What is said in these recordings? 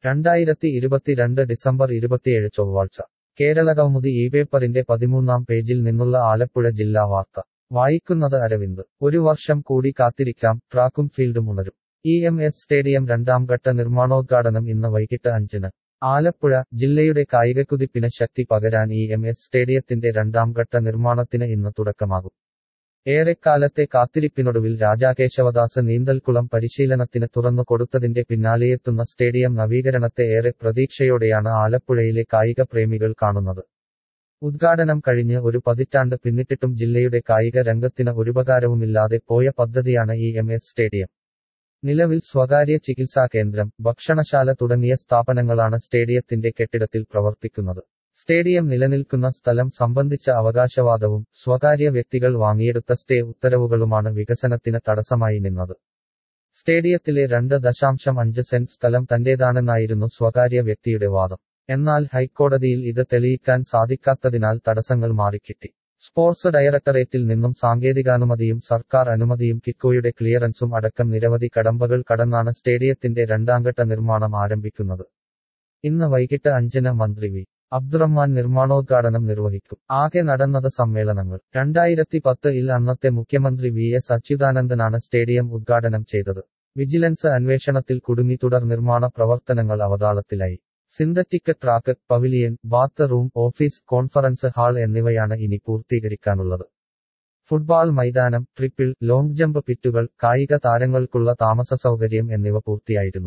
രണ്ടായിരത്തി ഇരുപത്തിരണ്ട് ഡിസംബർ ഇരുപത്തിയേഴ് ചൊവ്വാഴ്ച കേരള കൗമുദി ഈ പേപ്പറിന്റെ പതിമൂന്നാം പേജിൽ നിന്നുള്ള ആലപ്പുഴ ജില്ലാ വാർത്ത വായിക്കുന്നത് അരവിന്ദ് ഒരു വർഷം കൂടി കാത്തിരിക്കാം ട്രാക്കും ഫീൽഡും ഉണരും ഇ എം എസ് സ്റ്റേഡിയം രണ്ടാം ഘട്ട നിർമ്മാണോദ്ഘാടനം ഇന്ന് വൈകിട്ട് അഞ്ചിന് ആലപ്പുഴ ജില്ലയുടെ കായികക്കുതിപ്പിന് ശക്തി പകരാൻ ഇ എം എസ് സ്റ്റേഡിയത്തിന്റെ രണ്ടാം ഘട്ട നിർമ്മാണത്തിന് ഇന്ന് തുടക്കമാകും ഏറെക്കാലത്തെ കാത്തിരിപ്പിനൊടുവിൽ രാജാകേശവദാസ് നീന്തൽക്കുളം പരിശീലനത്തിന് തുറന്നു കൊടുത്തതിന്റെ പിന്നാലെയെത്തുന്ന സ്റ്റേഡിയം നവീകരണത്തെ ഏറെ പ്രതീക്ഷയോടെയാണ് ആലപ്പുഴയിലെ കായിക പ്രേമികൾ കാണുന്നത് ഉദ്ഘാടനം കഴിഞ്ഞ് ഒരു പതിറ്റാണ്ട് പിന്നിട്ടിട്ടും ജില്ലയുടെ കായിക രംഗത്തിന് ഒരുപകാരവുമില്ലാതെ പോയ പദ്ധതിയാണ് ഇ എം എസ് സ്റ്റേഡിയം നിലവിൽ സ്വകാര്യ ചികിത്സാ കേന്ദ്രം ഭക്ഷണശാല തുടങ്ങിയ സ്ഥാപനങ്ങളാണ് സ്റ്റേഡിയത്തിന്റെ കെട്ടിടത്തിൽ പ്രവർത്തിക്കുന്നത് സ്റ്റേഡിയം നിലനിൽക്കുന്ന സ്ഥലം സംബന്ധിച്ച അവകാശവാദവും സ്വകാര്യ വ്യക്തികൾ വാങ്ങിയെടുത്ത സ്റ്റേ ഉത്തരവുകളുമാണ് വികസനത്തിന് തടസ്സമായി നിന്നത് സ്റ്റേഡിയത്തിലെ രണ്ട് ദശാംശം അഞ്ച് സെന്റ് സ്ഥലം തന്റേതാണെന്നായിരുന്നു സ്വകാര്യ വ്യക്തിയുടെ വാദം എന്നാൽ ഹൈക്കോടതിയിൽ ഇത് തെളിയിക്കാൻ സാധിക്കാത്തതിനാൽ തടസ്സങ്ങൾ മാറിക്കിട്ടി സ്പോർട്സ് ഡയറക്ടറേറ്റിൽ നിന്നും സാങ്കേതികാനുമതിയും സർക്കാർ അനുമതിയും കിക്കോയുടെ ക്ലിയറൻസും അടക്കം നിരവധി കടമ്പകൾ കടന്നാണ് സ്റ്റേഡിയത്തിന്റെ രണ്ടാംഘട്ട നിർമ്മാണം ആരംഭിക്കുന്നത് ഇന്ന് വൈകിട്ട് അഞ്ചിന് മന്ത്രി വി അബ്ദുറഹ്മാൻ നിർമ്മാണോദ്ഘാടനം നിർവഹിക്കും ആകെ നടന്നത് സമ്മേളനങ്ങൾ രണ്ടായിരത്തി പത്തിൽ അന്നത്തെ മുഖ്യമന്ത്രി വി എസ് അച്യുതാനന്ദനാണ് സ്റ്റേഡിയം ഉദ്ഘാടനം ചെയ്തത് വിജിലൻസ് അന്വേഷണത്തിൽ കുടുങ്ങി തുടർ നിർമ്മാണ പ്രവർത്തനങ്ങൾ അവതാളത്തിലായി synthetic track pavilion bathroom office conference hall എന്നിവയാണ് ഇനി പൂർത്തീകരിക്കാനുള്ളത് ഫുട്ബോൾ മൈതാനം ട്രിപ്പിൾ ലോങ് ജമ്പ് പിറ്റുകൾ കായിക താരങ്ങൾക്കുള്ള താമസ സൗകര്യം എന്നിവ പൂർത്തിയായിരുന്നു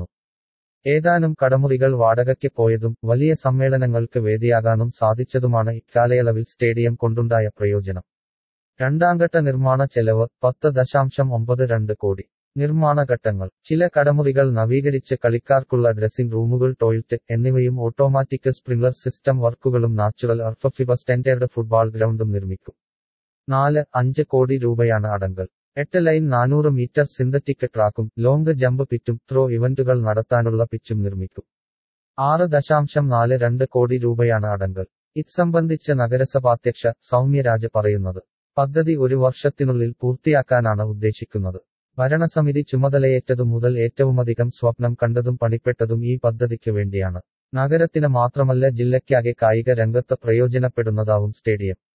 ഏതാനും കടമുറികൾ വാടകയ്ക്ക് പോയതും വലിയ സമ്മേളനങ്ങൾക്ക് വേദിയാകാനും സാധിച്ചതുമാണ് ഇക്കാലയളവിൽ സ്റ്റേഡിയം കൊണ്ടുണ്ടായ പ്രയോജനം രണ്ടാംഘട്ട നിർമ്മാണ ചെലവ് പത്ത് ദശാംശം ഒമ്പത് രണ്ട് കോടി നിർമ്മാണ ഘട്ടങ്ങൾ ചില കടമുറികൾ നവീകരിച്ച് കളിക്കാർക്കുള്ള ഡ്രസ്സിംഗ് റൂമുകൾ ടോയ്ലറ്റ് എന്നിവയും ഓട്ടോമാറ്റിക് സ്പ്രിംഗ്ലർ സിസ്റ്റം വർക്കുകളും നാച്ചുറൽ അർഫഫിബ സ്റ്റാൻഡേർഡ് ഫുട്ബോൾ ഗ്രൗണ്ടും നിർമ്മിക്കും നാല് അഞ്ച് കോടി രൂപയാണ് അടങ്കൽ എട്ട് ലൈൻ നാനൂറ് മീറ്റർ സിന്തറ്റിക് ട്രാക്കും ലോങ് ജമ്പ് പിറ്റും ത്രോ ഇവന്റുകൾ നടത്താനുള്ള പിച്ചും നിർമ്മിക്കും ആറ് ദശാംശം നാല് രണ്ട് കോടി രൂപയാണ് അടങ്കൽ ഇത് സംബന്ധിച്ച് നഗരസഭാധ്യക്ഷ സൗമ്യരാജ് പറയുന്നത് പദ്ധതി ഒരു വർഷത്തിനുള്ളിൽ പൂർത്തിയാക്കാനാണ് ഉദ്ദേശിക്കുന്നത് ഭരണസമിതി ചുമതലയേറ്റതു മുതൽ ഏറ്റവുമധികം സ്വപ്നം കണ്ടതും പണിപ്പെട്ടതും ഈ പദ്ധതിക്ക് വേണ്ടിയാണ് നഗരത്തിന് മാത്രമല്ല ജില്ലയ്ക്കാകെ കായിക രംഗത്ത് പ്രയോജനപ്പെടുന്നതാവും സ്റ്റേഡിയം